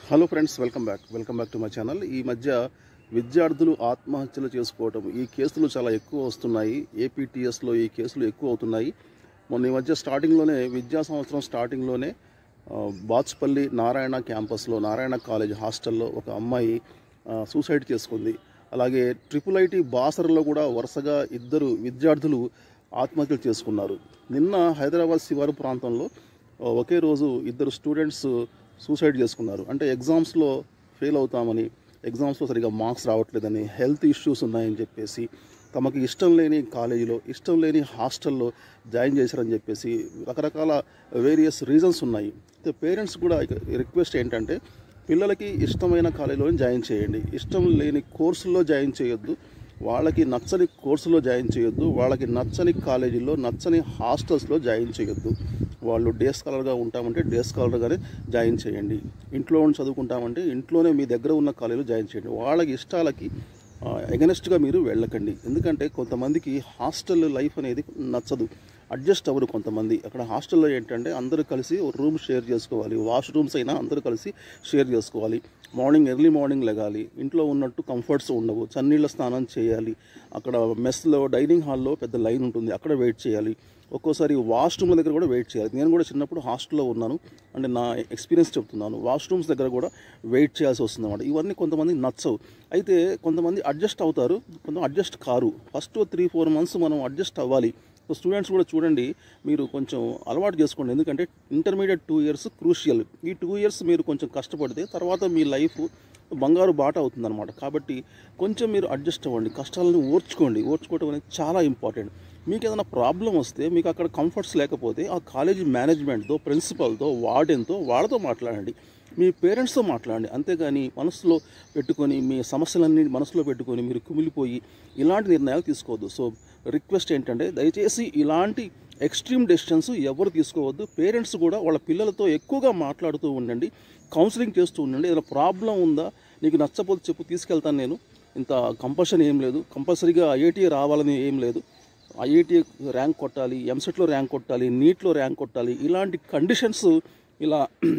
hello friends welcome back welcome back to my channel ఈ మధ్య విద్యార్థులు ఆత్మహత్యలు చేసుకోవటం ఈ కేసులు చాలా ఎక్కువ వస్తున్నాయి ఏపీటీఎస్లో ఈ కేసులు ఎక్కువ అవుతున్నాయి మొన్న ఈ మధ్య స్టార్టింగ్లోనే విద్యా సంవత్సరం స్టార్టింగ్లోనే ఆ, బాచ్పల్లి నారాయణ క్యాంపస్లో నారాయణ కాలేజ్ హాస్టల్లో ఒక అమ్మాయి ఆ, సూసైడ్ చేసుకుంది అలాగే ట్రిపుల్ ఐటీ బాసర్లో కూడా వరుసగా ఇద్దరు విద్యార్థులు ఆత్మహత్యలు చేసుకున్నారు నిన్న హైదరాబాద్ శివారు ప్రాంతంలో ఆ, ఒకే రోజు ఇద్దరు స్టూడెంట్స్ సూసైడ్ చేసుకున్నారు అంటే ఎగ్జామ్స్లో ఫెయిల్ అవుతామని ఎగ్జామ్స్లో సరిగా మార్క్స్ రావట్లేదని హెల్త్ ఇష్యూస్ ఉన్నాయని చెప్పేసి తమకి ఇష్టం లేని కాలేజీలో ఇష్టం లేని హాస్టల్లో జాయిన్ చేశారని చెప్పేసి రకరకాల వేరియస్ రీజన్స్ ఉన్నాయి అయితే పేరెంట్స్ కూడా రిక్వెస్ట్ ఏంటంటే పిల్లలకి ఇష్టమైన కాలేజీలో జాయిన్ చేయండి ఇష్టం లేని కోర్సుల్లో జాయిన్ చేయొద్దు వాళ్ళకి నచ్చని కోర్సులో జాయిన్ చేయొద్దు వాళ్ళకి నచ్చని కాలేజీల్లో నచ్చని హాస్టల్స్లో జాయిన్ చేయొద్దు వాళ్ళు డే స్కాలర్గా ఉంటామంటే డే స్కాలర్గానే జాయిన్ చేయండి ఇంట్లో ఉండి చదువుకుంటామంటే ఇంట్లోనే మీ దగ్గర ఉన్న కాలేజీలో జాయిన్ చేయండి వాళ్ళకి ఇష్టాలకి ఎగనెస్ట్గా మీరు వెళ్ళకండి ఎందుకంటే కొంతమందికి హాస్టల్ లైఫ్ అనేది నచ్చదు అడ్జస్ట్ అవ్వరు కొంతమంది అక్కడ హాస్టల్లో ఏంటంటే అందరూ కలిసి రూమ్ షేర్ చేసుకోవాలి వాష్రూమ్స్ అయినా అందరూ కలిసి షేర్ చేసుకోవాలి మార్నింగ్ ఎర్లీ మార్నింగ్ లెగాలి ఇంట్లో ఉన్నట్టు కంఫర్ట్స్ ఉండవు చన్నీళ్ళ స్నానం చేయాలి అక్కడ మెస్లో డైనింగ్ హాల్లో పెద్ద లైన్ ఉంటుంది అక్కడ వెయిట్ చేయాలి ఒక్కోసారి వాష్రూమ్ల దగ్గర కూడా వెయిట్ చేయాలి నేను కూడా చిన్నప్పుడు హాస్టల్లో ఉన్నాను అంటే నా ఎక్స్పీరియన్స్ చెప్తున్నాను వాష్రూమ్స్ దగ్గర కూడా వెయిట్ చేయాల్సి వస్తుంది అనమాట ఇవన్నీ కొంతమంది నచ్చవు అయితే కొంతమంది అడ్జస్ట్ అవుతారు కొంతమంది అడ్జస్ట్ కారు ఫస్ట్ త్రీ ఫోర్ మంత్స్ మనం అడ్జస్ట్ అవ్వాలి సో స్టూడెంట్స్ కూడా చూడండి మీరు కొంచెం అలవాటు చేసుకోండి ఎందుకంటే ఇంటర్మీడియట్ టూ ఇయర్స్ క్రూషియల్ ఈ టూ ఇయర్స్ మీరు కొంచెం కష్టపడితే తర్వాత మీ లైఫ్ బంగారు బాట అవుతుందన్నమాట కాబట్టి కొంచెం మీరు అడ్జస్ట్ అవ్వండి కష్టాలను ఓర్చుకోండి ఓర్చుకోవడం అనేది చాలా ఇంపార్టెంట్ మీకు ఏదైనా ప్రాబ్లం వస్తే మీకు అక్కడ కంఫర్ట్స్ లేకపోతే ఆ కాలేజీ మేనేజ్మెంట్తో ప్రిన్సిపల్తో వార్డెన్తో వాళ్ళతో మాట్లాడండి మీ పేరెంట్స్తో మాట్లాడండి అంతేగాని మనసులో పెట్టుకొని మీ సమస్యలన్నీ మనసులో పెట్టుకొని మీరు కుమిలిపోయి ఇలాంటి నిర్ణయాలు తీసుకోవద్దు సో రిక్వెస్ట్ ఏంటంటే దయచేసి ఇలాంటి ఎక్స్ట్రీమ్ డెసిషన్స్ ఎవరు తీసుకోవద్దు పేరెంట్స్ కూడా వాళ్ళ పిల్లలతో ఎక్కువగా మాట్లాడుతూ ఉండండి కౌన్సిలింగ్ చేస్తూ ఉండండి ఏదైనా ప్రాబ్లం ఉందా నీకు నచ్చపోతే చెప్పు తీసుకెళ్తాను నేను ఇంత కంపల్షన్ ఏం లేదు కంపల్సరీగా ఐఐటీ రావాలని ఏం లేదు ఐఐటి ర్యాంక్ కొట్టాలి ఎంసెట్లో ర్యాంక్ కొట్టాలి నీట్లో ర్యాంక్ కొట్టాలి ఇలాంటి కండిషన్స్ ఇలా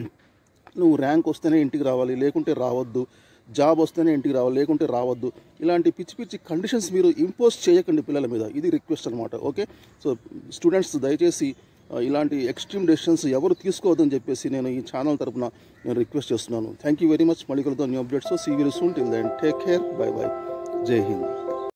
నువ్వు ర్యాంక్ వస్తేనే ఇంటికి రావాలి లేకుంటే రావద్దు జాబ్ వస్తేనే ఇంటికి రావాలి లేకుంటే రావద్దు ఇలాంటి పిచ్చి పిచ్చి కండిషన్స్ మీరు ఇంపోజ్ చేయకండి పిల్లల మీద ఇది రిక్వెస్ట్ అనమాట ఓకే సో స్టూడెంట్స్ దయచేసి ఆ, ఇలాంటి ఎక్స్ట్రీమ్ డెసిషన్స్ ఎవరు తీసుకోవద్దని చెప్పేసి నేను ఈ ఛానల్ తరపున నేను రిక్వెస్ట్ చేస్తున్నాను థ్యాంక్ యూ వెరీ మచ్ మళ్ళీ కలుద్దాం new updates see very soon till then take care bye bye Jai Hind